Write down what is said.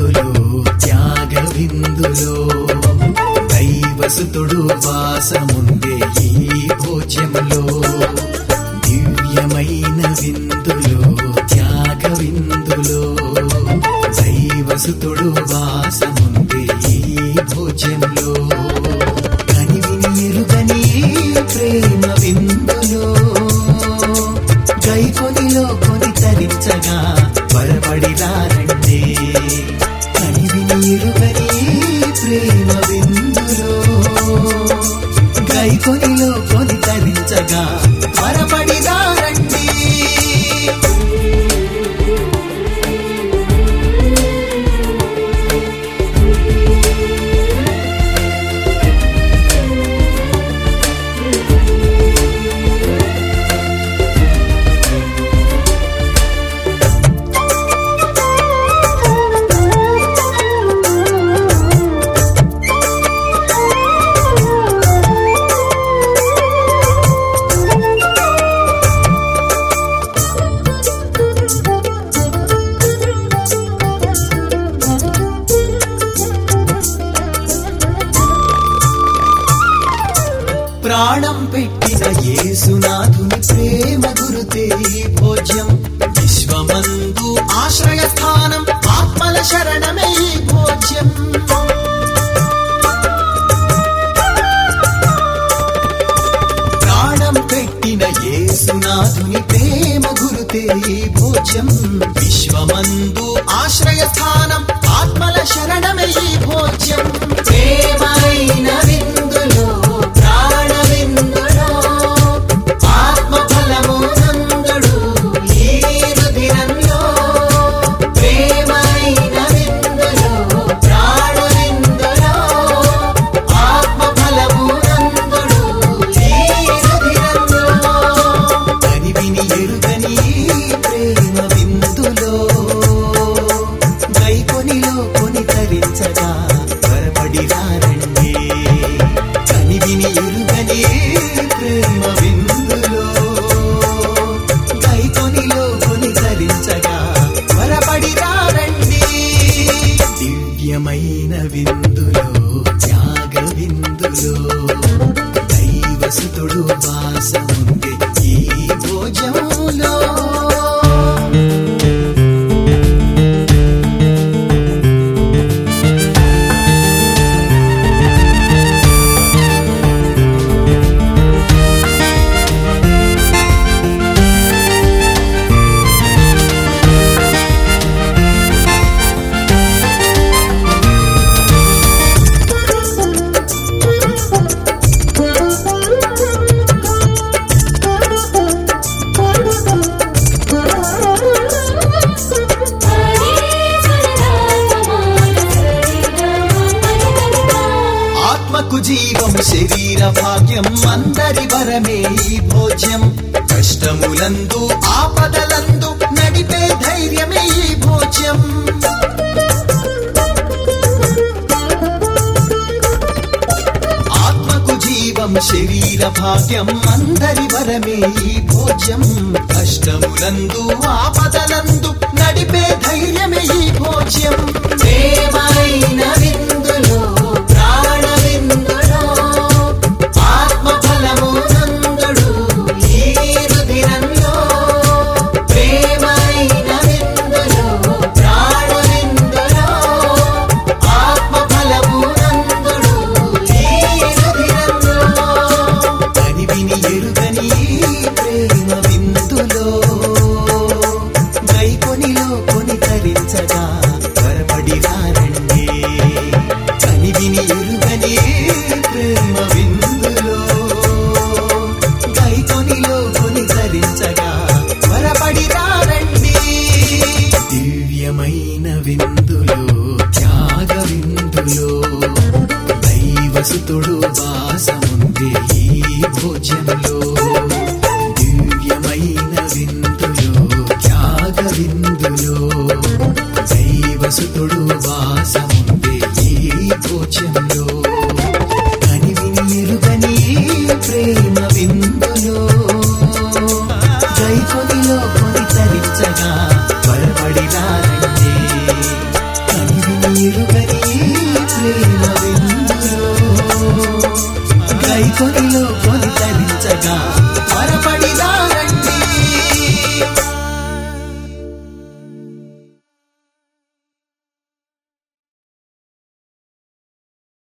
విందులో త్యాగ విందులో దైవసుతుడు వాసముందే ఈ భోజ్యంలో దివ్యమైన విందులో త్యాగ విందులో దైవసుతుడు వాసముందే ఈ భోజ్యంలో కనివిని ఎరుగని ప్రేమ విందులో గైకొనిలో కొని తరించగా వరపడిదారండే కనివిని ఎరుగని ప్రేమ విందులో గైకొనిలో కొని తరించగా వరపడిదారండి ప్రాణం పెట్టిన యేసునాథుని ప్రేమ గురుతే ఈ భోజ్యం విశ్వమందు ఆశ్రయ స్థానం ఆత్మల శరణమే ఈ భోజ్యం ప్రాణం పెట్టిన యేసునాథుని ప్రేమ గురుతే ఈ భోజ్యం విశ్వమందు ఆశ్రయ స్థానం ఆత్మల శరణమే ఈ భోజ్యం ప్రేమైన విందులో ప్రాణ విందులో ఆత్మ ఫలము నందుడు ఈ రుధిరంలో ప్రేమైన విందులో ప్రాణ విందులో ఆత్మ ఫలము నందుడు ఈ రుధిరంలో కనివిని ఎరుగని ప్రేమ విందులో గైకొనిలో కొని తరించగా త్వరపడిరారండి కనివిని ఎరుగని ప్రేమ విందులో గైకొనిలో కొని తరించగా త్వరపడిరారండి దివ్యమైన విందులో త్యాగ విందులో దైవసుతుడు వాసముంది ఈ భోజంలో ఆత్మకు జీవం శరీర భాగ్యం అందరి వరమే ఈ భోజ్యం కష్టములందు ఆపదలందు నడిపే ధైర్యమే ఈ భోజ్యం ఆత్మకు జీవం శరీర భాగ్యం అందరి వరమే ఈ భోజ్యం కష్టములందు ఆపదలందు నడిపే ధైర్యమే ఈ భోజ్యం ప్రేమైన విందులో ప్రాణ విందులో ఆత్మ ఫలము నందుడు ఈ రుధిరంలో ప్రేమైన విందులో ప్రాణ విందులో ఆత్మ ఫలము నందుడు ఈ రుధిరంలో కనివిని ఎరుగని ప్రేమ విందులో గైకొనిలో కొని తరించగా త్వరపడిరారండి కనివిని ఎరుగని ప్రేమ విందులో గైకొనిలో కొని తరించగా త్వరపడిరారండి దివ్యమైన విందులో త్యాగ విందులో దైవసుతుడు వాసముంది ఈ భోజనంలో దివ్యమైన విందులో త్యాగ విందులో దైవసుతుడు వాసముంది ఈ భోజనంలో